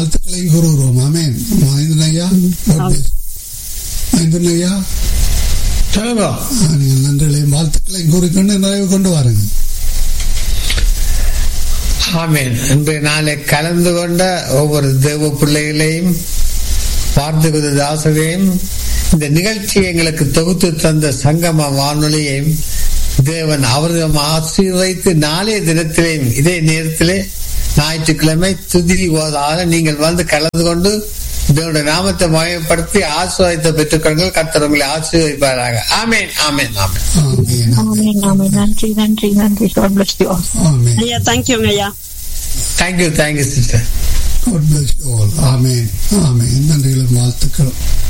வாழ்த்துக்களை கூறுகிறோம் ஆமேன் மகேந்திரன் ஐயா God bless. மகேந்திரன் ஐயா சொல்லுங்க ஆ, நீங்கள் நன்றிகளையும் வாழ்த்துக்களையும் கூறிக்கொண்டு நிறைவு கொண்டு வாருங்க ஆமேன் இன்றைய நாளை கலந்து கொண்ட ஒவ்வொரு தேவ பிள்ளைகளையும் பார்த்துக்குது தாசரையும் இந்த நிகழ்ச்சியை எங்களுக்கு தொகுத்து தந்த சங்கம வானொலியையும் தேவன் அவர்கள் ஆசீர்வைத்து நாளைய தினத்திலேயும் இதே நேரத்திலே ஞாயிற்றுக்கிழமை துதி ஓதாக நீங்கள் வந்து கலந்து கொண்டு தேவனுடைய நாமத்தை மயப்படுத்தி ஆசீர்வாதத்தை பெற்றுக்கொள்ளுங்கள் கர்த்தர் உங்களை ஆசீர்வதிப்பாராக ஆமேன் ஆமேன் ஆமேன் ஆமேன் ஆமென் ஆமென் நன்றி நன்றி நன்றி God bless you all. ஆமேன் ஐயா தேங்க்யூங்க ஐயா thank you thank you sister God bless you all. Amen amen நன்றிகளும் வாழ்த்துக்களும்